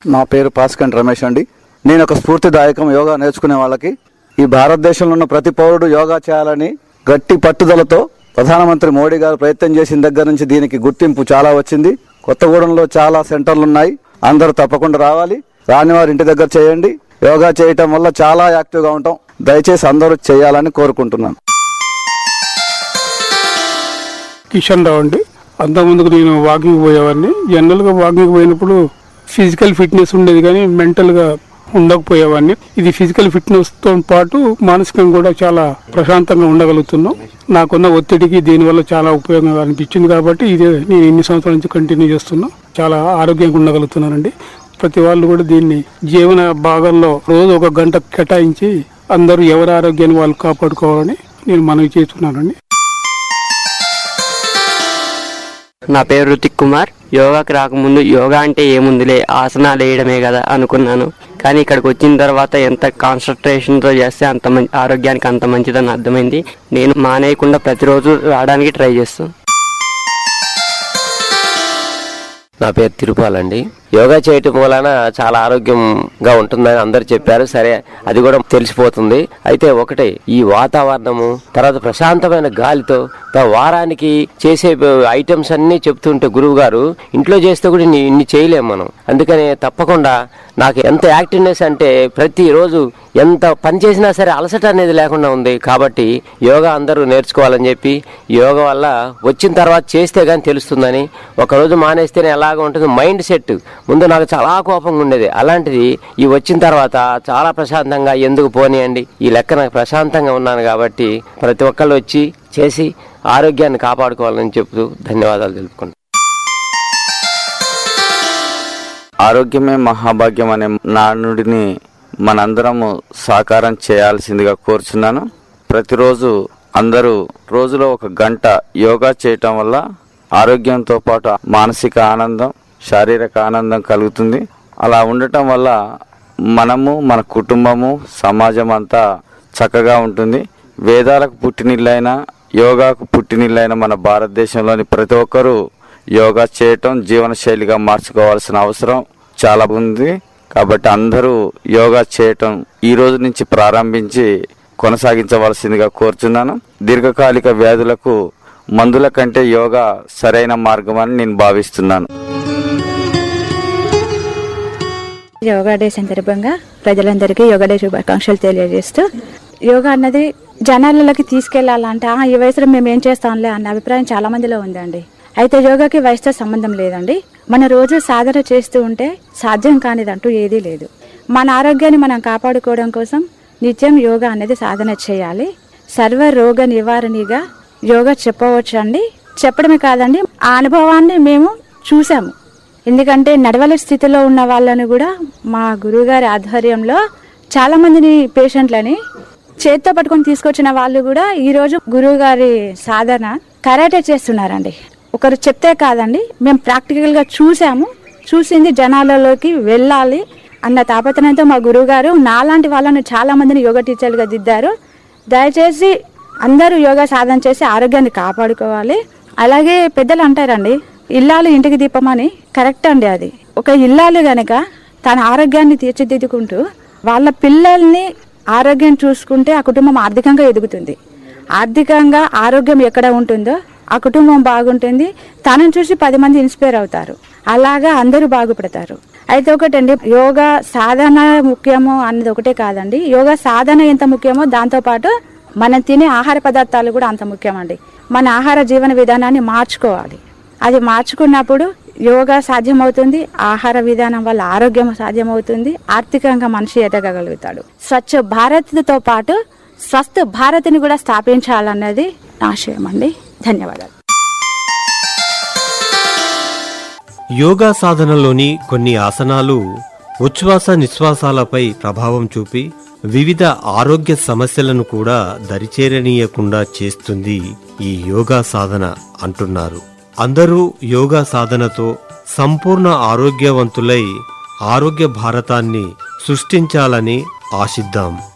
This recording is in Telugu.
నా పేరు పాస్కంట్ రమేష్ అండి నేను ఒక స్ఫూర్తిదాయకం యోగా నేర్చుకునే వాళ్ళకి ఈ భారతదేశంలో ఉన్న ప్రతి పౌరుడు యోగా చేయాలని గట్టి పట్టుదలతో ప్రధానమంత్రి మోడీ గారు ప్రయత్నం చేసిన దగ్గర నుంచి దీనికి గుర్తింపు చాలా వచ్చింది కొత్తగూడెంలో చాలా సెంటర్లు ఉన్నాయి అందరూ తప్పకుండా రావాలి రాని వారు ఇంటి దగ్గర చేయండి యోగా చేయటం వల్ల చాలా యాక్టివ్గా ఉంటాం దయచేసి అందరూ చేయాలని కోరుకుంటున్నాను కిషన్ రావు అండి అంతకుముందుకు నేను వాకింగ్ పోయేవాడిని జనరల్గా వాకింగ్ పోయినప్పుడు ఫిజికల్ ఫిట్నెస్ ఉండేది కానీ మెంటల్గా ఉండకపోయేవాడిని ఇది ఫిజికల్ ఫిట్నెస్ తో పాటు మానసికంగా కూడా చాలా ప్రశాంతంగా ఉండగలుగుతున్నాం నాకున్న ఒత్తిడికి దీనివల్ల చాలా ఉపయోగంగా అనిపించింది కాబట్టి ఇదే నేను ఇన్ని సంవత్సరాల నుంచి కంటిన్యూ చేస్తున్నా చాలా ఆరోగ్యంగా ఉండగలుగుతున్నానండి ప్రతి వాళ్ళు కూడా దీన్ని జీవన భాగంలో రోజు ఒక గంట కేటాయించి అందరూ ఎవరి ఆరోగ్యాన్ని వాళ్ళు కాపాడుకోవాలని నేను మనవి చేస్తున్నానండి నా పేరు రుతిక్ కుమార్ యోగాకి రాకముందు యోగా అంటే ఏముందిలే ఆసనాలు వేయడమే కదా అనుకున్నాను కానీ ఇక్కడికి వచ్చిన తర్వాత ఎంత కాన్సన్ట్రేషన్తో చేస్తే అంత మంచి ఆరోగ్యానికి అంత మంచిదని అర్థమైంది నేను మానేయకుండా ప్రతిరోజు రావడానికి ట్రై చేస్తాను నా పేరు తిరుపాలండి యోగా చేయటం వలన చాలా ఆరోగ్యంగా ఉంటుందని అందరు చెప్పారు సరే అది కూడా తెలిసిపోతుంది అయితే ఒకటే ఈ వాతావరణము తర్వాత ప్రశాంతమైన గాలితో త- వారానికి చేసే ఐటమ్స్ అన్ని చెప్తుంటే గురువు గారు ఇంట్లో చేస్తే కూడా ఇన్ని ఇన్ని చేయలేము మనం అందుకని తప్పకుండా నాకు ఎంత యాక్టివ్నెస్ అంటే ప్రతిరోజు ఎంత పని చేసినా సరే అలసట అనేది లేకుండా ఉంది కాబట్టి యోగా అందరూ నేర్చుకోవాలని చెప్పి యోగా వల్ల వచ్చిన తర్వాత చేస్తే గానీ తెలుస్తుందని ఒకరోజు మానేస్తేనే ఎలాగ ఉంటుంది మైండ్ సెట్ ముందు నాకు చాలా కోపంగా ఉండేది అలాంటిది ఈ వచ్చిన తర్వాత చాలా ప్రశాంతంగా ఎందుకు పోనీయండి ఈ లెక్క నాకు ప్రశాంతంగా ఉన్నాను కాబట్టి ప్రతి ఒక్కళ్ళు వచ్చి చేసి ఆరోగ్యాన్ని కాపాడుకోవాలని చెప్తూ ధన్యవాదాలు తెలుపుకుంటాను ఆరోగ్యమే మహాభాగ్యం అనే నానుడిని మనందరము సాకారం చేయాల్సిందిగా కోరుచున్నాను ప్రతిరోజు అందరూ రోజులో ఒక గంట యోగా చేయటం వల్ల ఆరోగ్యంతో పాటు మానసిక ఆనందం శారీరక ఆనందం కలుగుతుంది అలా ఉండటం వల్ల మనము మన కుటుంబము సమాజం అంతా చక్కగా ఉంటుంది వేదాలకు పుట్టినిల్లైన యోగాకు పుట్టినిల్లైన మన భారతదేశంలోని ప్రతి ఒక్కరూ యోగా చేయటం జీవనశైలిగా మార్చుకోవాల్సిన అవసరం చాలా ఉంది కాబట్టి అందరూ యోగా చేయటం ఈ రోజు నుంచి ప్రారంభించి కొనసాగించవలసిందిగా కోరుచున్నాను దీర్ఘకాలిక వ్యాధులకు మందుల కంటే యోగా సరైన మార్గం అని నేను భావిస్తున్నాను యోగా డే సందర్భంగా ప్రజలందరికీ యోగా డే శుభాకాంక్షలు తెలియజేస్తూ యోగా అన్నది జనాలలోకి తీసుకెళ్లాలంటే "ఆ, ఈ వయసులో మేము ఏం చేస్తాంలే అన్న అభిప్రాయం చాలా మందిలో ఉందండి అయితే యోగాకి వయసుతో సంబంధం లేదండి మన రోజు సాధన చేస్తూ ఉంటే సాధ్యం కానిదంటూ ఏదీ లేదు మన ఆరోగ్యాన్ని మనం కాపాడుకోవడం కోసం నిత్యం యోగా అనేది సాధన చేయాలి సర్వ రోగ నివారణిగా యోగా చెప్పవచ్చు అండి చెప్పడమే కాదండి ఆ అనుభవాన్ని మేము చూసాము ఎందుకంటే నడవలే స్థితిలో ఉన్న వాళ్ళని కూడా మా గురువుగారి ఆధ్వర్యంలో చాలా మందిని పేషెంట్లని చేత్తో పట్టుకొని తీసుకొచ్చిన వాళ్ళు కూడా ఈ రోజు గురువు గారి సాధన కరాటే చేస్తున్నారండి ఒకరు చెప్తే కాదండి మేము ప్రాక్టికల్ గా చూసాము చూసింది జనాలలోకి వెళ్ళాలి అన్న తాపత్రయంతో మా గురువు గారు నాలాంటి వాళ్ళని చాలా మందిని యోగా టీచర్లుగా దిద్దారు దయచేసి అందరూ యోగా సాధన చేసి ఆరోగ్యాన్ని కాపాడుకోవాలి అలాగే పెద్దలు అంటారండి ఇల్లాలు ఇంటికి దీపమని కరెక్ట్ అండి అది ఒక ఇల్లాలు గనక తన ఆరోగ్యాన్ని తీర్చిదిద్దుకుంటూ వాళ్ళ పిల్లల్ని ఆరోగ్యం చూసుకుంటే ఆ కుటుంబం ఆర్థికంగా ఎదుగుతుంది ఆర్థికంగా ఆరోగ్యం ఎక్కడ ఉంటుందో ఆ కుటుంబం బాగుంటుంది తనని చూసి పది మంది ఇన్స్పైర్ అవుతారు అలాగా అందరూ బాగుపడతారు అయితే ఒకటండి యోగా సాధన ముఖ్యమో అన్నది ఒకటే కాదండి యోగా సాధన ఎంత ముఖ్యమో దాంతో పాటు మనం తినే ఆహార పదార్థాలు కూడా అంత ముఖ్యమండి మన ఆహార జీవన విధానాన్ని మార్చుకోవాలి అది మార్చుకున్నప్పుడు యోగా సాధ్యమవుతుంది ఆహార విధానం వల్ల ఆరోగ్యం సాధ్యమవుతుంది ఆర్థికంగా మనిషి ఎదగగలుగుతాడు స్వచ్ఛ భారత్తో పాటు స్వస్థ భారత్ని కూడా స్థాపించాలన్నది నా ఆశయం అండి ధన్యవాదాలు యోగా సాధనలోని కొన్ని ఆసనాలు ఉచ్ఛ్వాస నిశ్వాసాలపై ప్రభావం చూపి వివిధ ఆరోగ్య సమస్యలను కూడా దరిచేరనీయకుండా చేస్తుంది ఈ యోగా సాధన అంటున్నారు అందరూ యోగా సాధనతో సంపూర్ణ ఆరోగ్యవంతులై ఆరోగ్య భారతాన్ని సృష్టించాలని ఆశిద్దాం